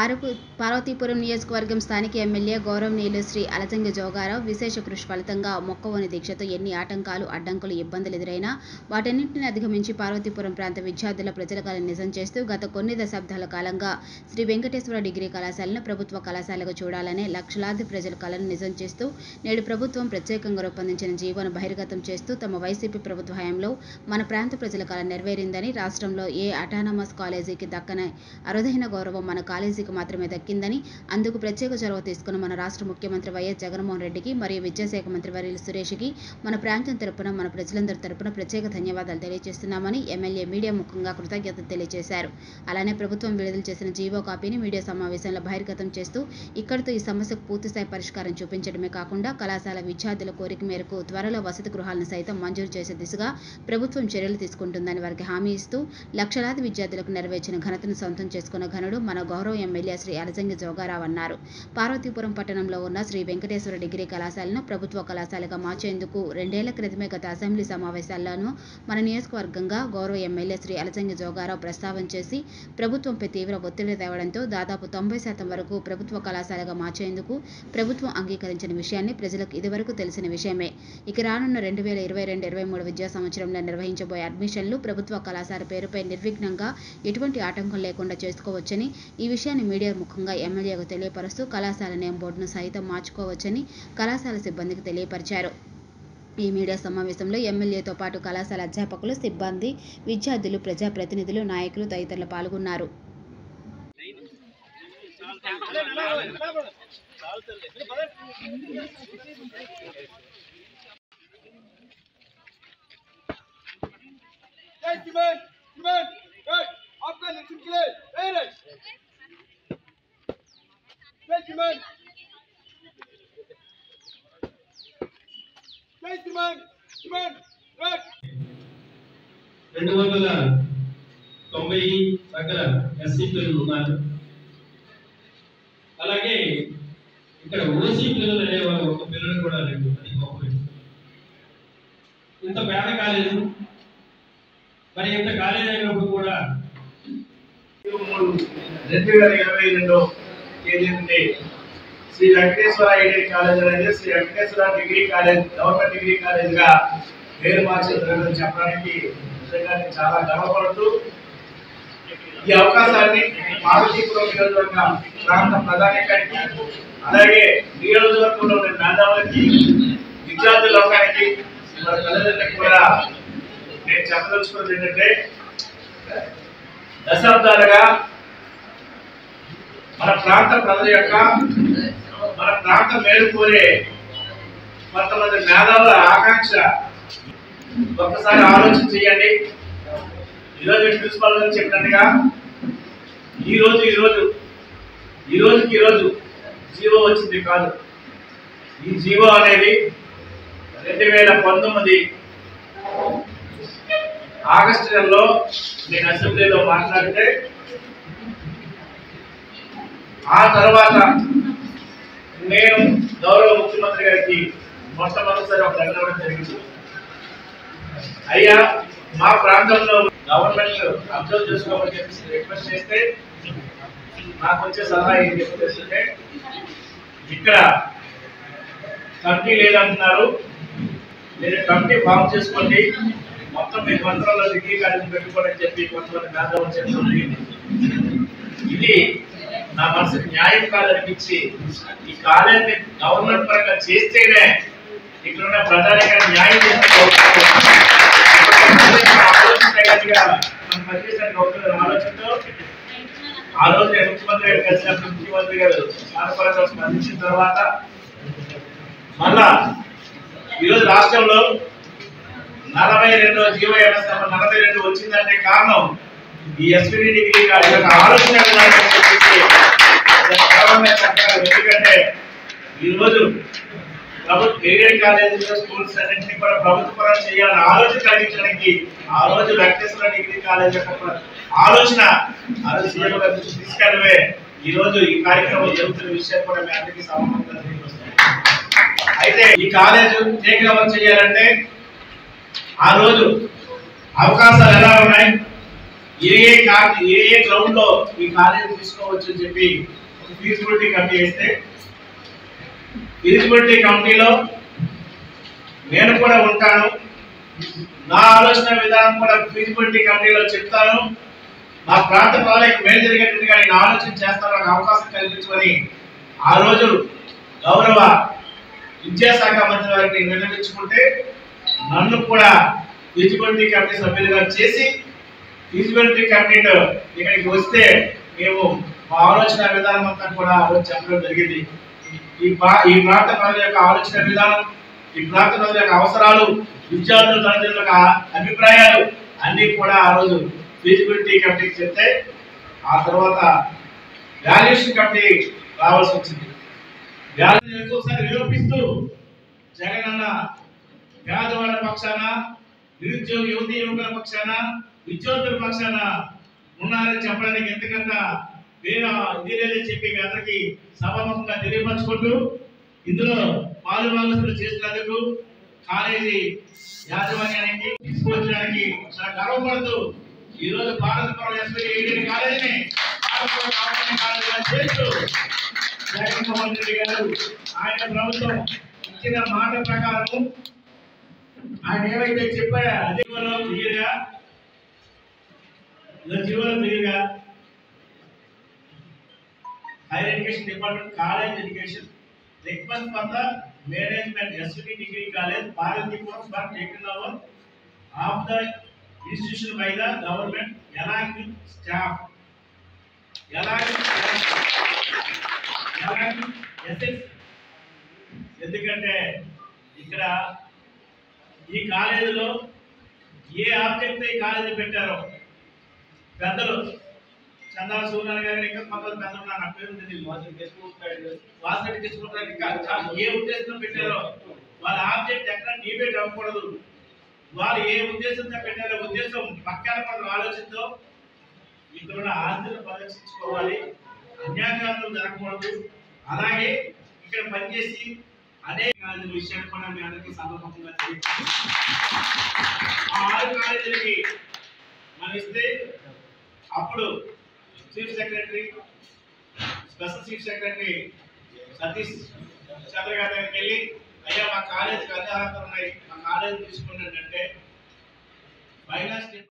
పారకు పార్వతీపురం నియోజకవర్గం స్థానిక ఎమ్మెల్యే గౌరవనీయులు శ్రీ అలజంగి జోగారావు విశేష కృషి ఫలితంగా మొక్కవోని దీక్షతో ఎన్ని ఆటంకాలు అడ్డంకులు ఇబ్బందులు ఎదురైనా వాటన్నింటిని అధిగమించి పార్వతీపురం ప్రాంత విద్యార్థుల ప్రజల కళను నిజం చేస్తూ గత కొన్ని దశాబ్దాల కాలంగా శ్రీ వెంకటేశ్వర డిగ్రీ కళాశాలను ప్రభుత్వ కళాశాలగా చూడాలనే లక్షలాది ప్రజల కళను నిజం చేస్తూ నేడు ప్రభుత్వం ప్రత్యేకంగా రూపొందించిన జీవోను బహిర్గతం చేస్తూ తమ వైసీపీ ప్రభుత్వ హయాంలో మన ప్రాంత ప్రజల కళ నెరవేరిందని రాష్ట్రంలో ఏ అటానమస్ కాలేజీకి దక్కని అరుదైన గౌరవం మన కాలేజీకి మాత్రమే దక్కిందని అందుకు ప్రత్యేక చొరవ తీసుకున్న మన రాష్ట్ర ముఖ్యమంత్రి వైఎస్ జగన్మోహన్ రెడ్డికి మరియు విద్యాశాఖ మంత్రి వర్యులు సురేష్కి మన ప్రాంతం తరపున మన ప్రజలందరి తరపున ప్రత్యేక ధన్యవాదాలు తెలియజేస్తున్నామని ఎమ్మెల్యే మీడియా ముఖంగా కృతజ్ఞతలు తెలియజేశారు అలానే ప్రభుత్వం విడుదల చేసిన జీవో కాపీని మీడియా సమావేశంలో బహిర్గతం చేస్తూ ఇక్కడితో ఈ సమస్యకు పూర్తిస్థాయి పరిష్కారం చూపించడమే కాకుండా కళాశాల విద్యార్థుల కోరిక మేరకు త్వరలో వసతి గృహాలను సైతం మంజూరు చేసే దిశగా ప్రభుత్వం చర్యలు తీసుకుంటుందని వారికి హామీ ఇస్తూ లక్షలాది విద్యార్థులకు నెరవేర్చిన ఘనతను సొంతం చేసుకున్న ఘనుడు మన గౌరవ ఎమ్మెల్యే శ్రీ అలజంగి జోగారావు అన్నారు పార్వతీపురం పట్టణంలో ఉన్న శ్రీ వెంకటేశ్వర డిగ్రీ కళాశాలను ప్రభుత్వ కళాశాలగా మార్చేందుకు రెండేళ్ల క్రితమే గత అసెంబ్లీ సమావేశాల్లోనూ మన నియోజకవర్గంగా గౌరవ ఎమ్మెల్యే శ్రీ అలజంగి జోగారావు ప్రస్తావన చేసి ప్రభుత్వంపై తీవ్ర ఒత్తిడి తేవడంతో దాదాపు తొంభై శాతం వరకు ప్రభుత్వ కళాశాలగా మార్చేందుకు ప్రభుత్వం అంగీకరించిన విషయాన్ని ప్రజలకు ఇదివరకు తెలిసిన విషయమే ఇక రానున్న రెండు వేల ఇరవై రెండు ఇరవై మూడు విద్యా సంవత్సరంలో నిర్వహించబోయే అడ్మిషన్లు ప్రభుత్వ కళాశాల పేరుపై నిర్విఘ్నంగా ఎటువంటి ఆటంకం లేకుండా చేసుకోవచ్చని ఈ విషయాన్ని మీడియా ముఖంగా ఎమ్మెల్యేకు తెలియపరుస్తూ కళాశాల నేమ్ బోర్డును సైతం మార్చుకోవచ్చని కళాశాల సిబ్బందికి తెలియపరిచారు ఈ మీడియా సమావేశంలో ఎమ్మెల్యేతో పాటు కళాశాల అధ్యాపకులు సిబ్బంది విద్యార్థులు ప్రజాప్రతినిధులు నాయకులు తదితరులు పాల్గొన్నారు Hey, Kiman! Kiman! Hey! आपका इलेक्शन के लिए hey, right. Hey, Kiman! Hey, Kiman! Kiman! Right. రెండు వందల తొంభై దగ్గర ఎస్సీ పిల్లలు ఉన్నారు అలాగే ఇక్కడ ఓసీ పిల్లలు అనేవారు ఒక పిల్లలు కూడా లేదు అది గొప్ప విషయం. ఇంత పేద కాలేదు మరి ఇంత కాలేజ్ అయినప్పుడు కూడా మూడు రెండు వేల ఇరవై రెండో తేదీ నుండి శ్రీ వెంకటేశ్వర ఐడియల్ కాలేజ్ అనేది Shri Venkateswara degree college government degree college గా పేరు మార్చేదని చెప్పడానికి నిజంగా నేను చాలా గర్వపడుతూ ఈ అవకాశాన్ని పార్వతీపురం నియోజకవర్గ ప్రాంత ప్రధానికానికి అలాగే నియోజకవర్గంలో ఉన్న మేధావులకి విద్యార్థి లోకానికి మన తల్లిదండ్రులకు కూడా నేను చెప్పదలుచుకున్నది ఏంటంటే దశాబ్దాలుగా మన ప్రాంత ప్రజల యొక్క మన ప్రాంత మేలు కోరే కొంతమంది మేధావుల ఆకాంక్ష ఒక్కసారి ఆలోచన చేయండి ఈరోజు ప్రిన్సిపాల్ గారు చెప్పినట్టుగా ఈ రోజు ఈ రోజు ఈ రోజుకి ఈ రోజు జీవో వచ్చింది కాదు ఈ జీవో అనేది రెండు వేల పంతొమ్మిది ఆగస్టు నెలలో నేను అసెంబ్లీలో మాట్లాడితే ఆ తర్వాత నేను గౌరవ ముఖ్యమంత్రి గారికి మొట్టమొదటిసారి ఒక లెటర్ ఇవ్వడం జరిగింది అయ్యా మా ప్రాంతంలో గవర్నమెంట్ అబ్జర్వ్ చేసుకోమని చెప్పి రిక్వెస్ట్ చేస్తే నాకు వచ్చే సలహా ఏం చెప్తే ఇక్కడ కమిటీ లేదంటున్నారు మీరు కమిటీ ఫామ్ చేసుకోండి మొత్తం మీ మంత్రంలో డిగ్రీ కాలేజ్ పెట్టుకోండి అని చెప్పి కొంతమంది మేధావులు చెప్తుంది ఇది నా మనసుకు న్యాయం కాదనిపించి ఈ కాలేజీని గవర్నమెంట్ పరంగా చేస్తేనే ఇక్కడ ఉన్న ప్రధానిగా న్యాయం చేసిన ఆలోచనతో ఆ రోజు నేను ముఖ్యమంత్రి గారు కలిసినప్పుడు ముఖ్యమంత్రి గారు సానుకూలంగా స్పందించిన తర్వాత మళ్ళా ఈరోజు రాష్ట్రంలో నలభై రెండో జీవో వ్యవస్థ నలభై రెండు వచ్చిందంటే కారణం ఈ ఎస్పీడీ డిగ్రీ కాలేజ్ యొక్క ఆలోచన కూడా అని చెప్పేసి అది గవర్నమెంట్ చెప్పాలి. ఎందుకంటే ఈరోజు ప్రభుత్వ డిగ్రీ కాలేజీలో స్కూల్స్ అన్నింటినీ కూడా ప్రభుత్వ పరం చేయాలని ఆలోచన కలిగించడానికి ఆ రోజు వెంకటేశ్వర డిగ్రీ కాలేజ్ యొక్క ప్ర- ఆలోచన ఆ రోజు సీఎం గారి దృష్టికి తీసుకెళ్ళవే ఈ రోజు ఈ కార్యక్రమం జరుగుతున్న విషయం కూడా మీ అందరికీ సమర్పంగా తెలియజేస్తాను అయితే ఈ కాలేజ్ టేక్ ఓవర్ చేయాలంటే ఆ రోజు అవకాశాలు ఎలా ఉన్నాయి ఏ ఏ కా- ఏ ఏ గ్రౌండ్ లో ఈ కాలేజ్ తీసుకోవచ్చు అని చెప్పి ఒక ఫీజిబిలిటీ కమిటీ వేస్తే ఫీజిబిలిటీ కమిటీలో నేను కూడా ఉంటాను నా ఆలోచన విధానం కూడా ఫీజిబిలిటీ కమిటీలో చెప్తాను నా ప్రాంత ప్రజలకు మేలు జరిగేట్టుగా నేను ఆలోచన చేస్తాను నాకు అవకాశం కల్పించమని ఆ రోజు గౌరవ విద్యాశాఖ మంత్రి వారికి నిర్ణయించుకుంటే నన్ను కూడా ఫీజిబిలిటీ కమిటీ సభ్యులుగా చేసి ఫీజిబిలిటీ కమిటీలో ఇక్కడికి వస్తే మేము మా ఆలోచన విధానం అంతా కూడా ఆ రోజు చెప్పడం జరిగింది ఈ ప్రా- ఈ ప్రాంత ప్రజల యొక్క ఆలోచన విధానం ఈ ప్రాంత ప్రజల యొక్క అవసరాలు విద్యార్థుల తల్లిదండ్రుల యొక్క అభిప్రాయాలు అన్ని కూడా ఆ రోజు ఫీజిబిలిటీ కమిటీకి చెప్తే ఆ తర్వాత వాల్యుయేషన్ కమిటీ రావాల్సి వచ్చింది వ్యాధులను ఎక్కువసారి నిరూపిస్తూ జగన్ అన్న పేదవాళ్ళ పక్షాన నిరుద్యోగ యువతి యువకుల పక్షాన విద్యార్థుల పక్షాన ఉన్నారని చెప్పడానికి ఎంతకన్నా వేరే ఇది లేదని చెప్పి మీ అందరికీ సభాముఖంగా తెలియపరచుకుంటూ ఇందులో పాలు భాగస్తులు చేసినందుకు కాలేజీ యాజమాన్యానికి తీసుకొచ్చడానికి చాలా గర్వపడుతూ ఈ రోజు భారతపురం ఎస్పీ ఇండియన్ కాలేజీని భారతపురం గవర్నమెంట్ కాలేజీగా చేస్తూ జగన్మోహన్ రెడ్డి గారు ఆయన ప్రభుత్వం ఇచ్చిన మాట ప్రకారం ఆయన ఏవైతే చెప్పారో అదే క్లియర్గా జీవోలో క్లియర్గా higher education department college education request for the management SVT degree college Bharatipur for taken over of the institution by the government along with staff along with along with SS ఎందుకంటే ఇక్కడ ఈ కాలేజీలో ఏ ఆబ్జెక్ట్ ఈ college పెట్టారో పెద్దలు చందాల సూర్యనారాయణ గారు ఇంకా కొంతమంది పెద్దలు ఉన్నారు, నాకు పేరు తెలియదు వాసరెడ్డి తీసుకుంటారు ఇంకా చాలా ఏ ఉద్దేశంతో పెట్టారో వాళ్ళ ఆబ్జెక్ట్ ఎక్కడ డిబేట్ అవ్వకూడదు వాళ్ళు ఏ ఉద్దేశంతో పెట్టారో ఉద్దేశం పక్కన పడిన ఆలోచనతో ఇక్కడ ఉన్న ఆస్తులను పరిరక్షించుకోవాలి అన్యాయాలు జరగకూడదు అలాగే ఇక్కడ పనిచేసి అదే కాలేజీల విషయాన్ని కూడా మీ అందరికీ సమర్పంగా తెలియజేస్తాను. ఆ ఆరు కాలేజీలకి మనం ఇస్తే అప్పుడు chief secretary special chief secretary Satish Chandra గారి దగ్గరికి వెళ్ళి అయ్యా మా కాలేజీకి అన్ని అర్హతలు ఉన్నాయి మా కాలేజీ తీసుకున్నట్టే ఫైనాన్స్